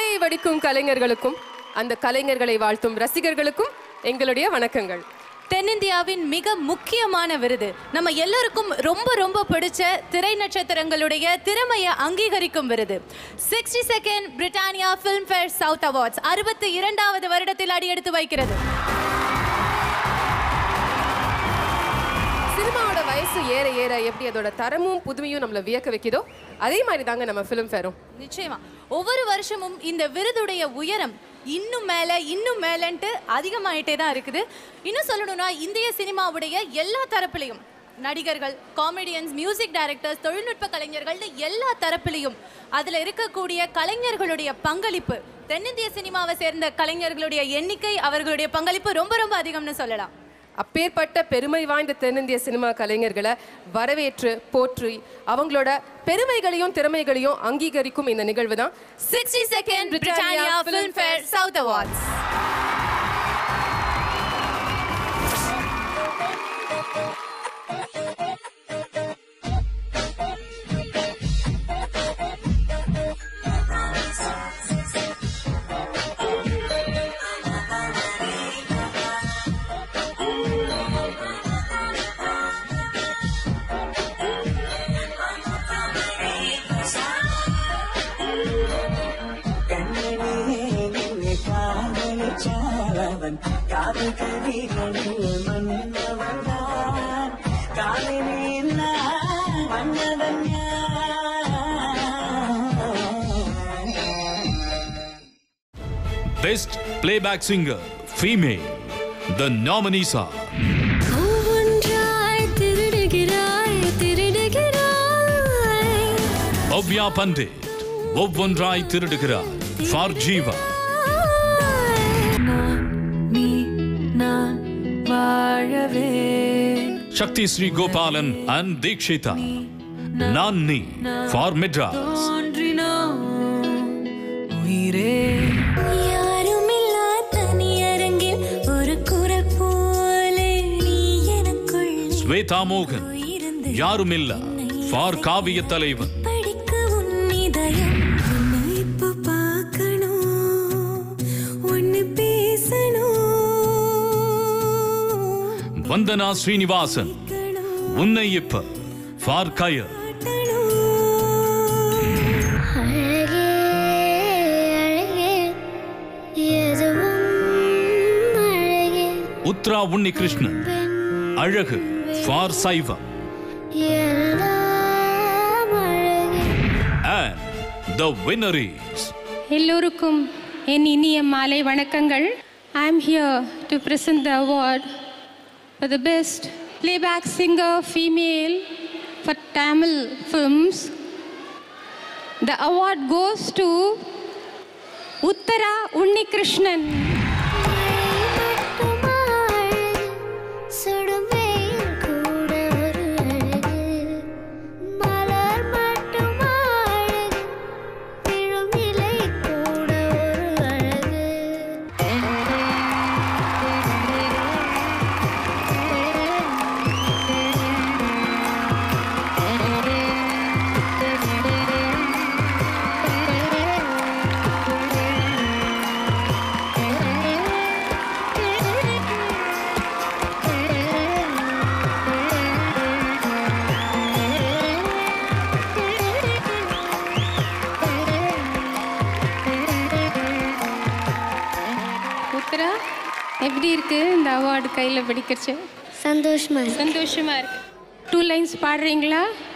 கண்ணீரை வடிக்கும் கலைஞர்களுக்கும் அந்த கலைஞர்களை வாழ்த்தும் ரசிகர்களுக்கும் எங்களுடைய வணக்கங்கள் தென்னிந்தியாவின் மிக முக்கியமான விருது நம்ம எல்லாருக்கும் ரொம்ப ரொம்ப பிடிச்ச திரை நட்சத்திரங்களுடைய திறமையை அங்கீகரிக்கும் விருது sixty second Britannia Filmfare South awards அறுபத்தி இரண்டாவது வருடத்தில் அடியெடுத்து வைக்கிறது சினிமாவோட வயசு ஏற ஏற எப்படி அதோட தரமும் புதுமையும் நம்மளை வியக்க வைக்குதோ அதே மாதிரி தாங்க நம்ம ஃபிலிம் ஃபேரும் நிச்சயமா ஒவ்வொரு வருஷமும் இந்த விருதுடைய உயரம் இன்னும் மேல இன்னும் மேலன்ட்டு அதிகமாயிட்டே தான் இருக்குது இன்னும் சொல்லணும்னா இந்திய சினிமாவுடைய எல்லா தரப்புலையும் நடிகர்கள் காமெடியன்ஸ் மியூசிக் டைரக்டர்ஸ் தொழில்நுட்ப கலைஞர்கள்னு எல்லா தரப்புலையும் அதுல இருக்கக்கூடிய கலைஞர்களுடைய பங்களிப்பு தென்னிந்திய சினிமாவை சேர்ந்த கலைஞர்களுடைய எண்ணிக்கை அவர்களுடைய பங்களிப்பு ரொம்ப ரொம்ப அதிகம்னு சொல்லலாம் அப்பேற்பட்ட பெருமை வாய்ந்த தென்னிந்திய சினிமா கலைஞர்களை வரவேற்று போற்றி அவங்களோட பெருமைகளையும் திறமைகளையும் அங்கீகரிக்கும் இந்த நிகழ்வு தான் sixty second Britannia Filmfare South awards காதலிச்சாலவன் காதல் கவிகளில் மன்னவன்தான் காதலில் நான் மன்னவன் Best Playback Singer Female. The nominees are ஒவ்வொன்றாய் திருடுகிறாய் திருடுகிறாய் Bhavya Pandit, ஒவ்வொன்றாய் திருடுகிறார் ஃபார் ஜீவா நான் நீ நான் வாழவே சக்தி ஸ்ரீ கோபாலன் அண்ட் தீக்ஷிதா நான் நீ ஃபார் மெட்ராஸ் தோன்றினோம் உயிரே யாருமில்லா தனியரங்கில் ஒரு குரல் போலே நீ எனக்குள் ஸ்வேதா மோகன் இருந்து யாருமில்ல ஃபார் காவிய தலைவன் படிக்க உன் இதயம் உன்னை இப்ப பார்க்கணும் ஒன்னு பேசணும் வந்தனா ஸ்ரீனிவாசன் உன்னை இப்ப ஃபார் கயர் அழகே அழகே எதுவும் அழகே உத்ரா உன்னி கிருஷ்ணன் அழகு ஃபார் சைவம் எல்லாம் அழகே அண்ட் த வின்னர் இஸ் எல்லோருக்கும் என் இனிய மாலை வணக்கங்கள் I am here to present the award for the best playback singer female for Tamil films. The award goes to Uttara Unnikrishnan. சுடும் வெயில் கூட ஒரு அழகு மலர் மட்டும் அழகு விழும் இலை கூட ஒரு அழகு உத்தரா எப்படி இருக்கு இந்த அவார்டு கையில் பிடிக்கிறச்சு சந்தோஷமா இருக்கு. சந்தோஷமா இருக்கு டூ லைன்ஸ் பாடுறீங்களா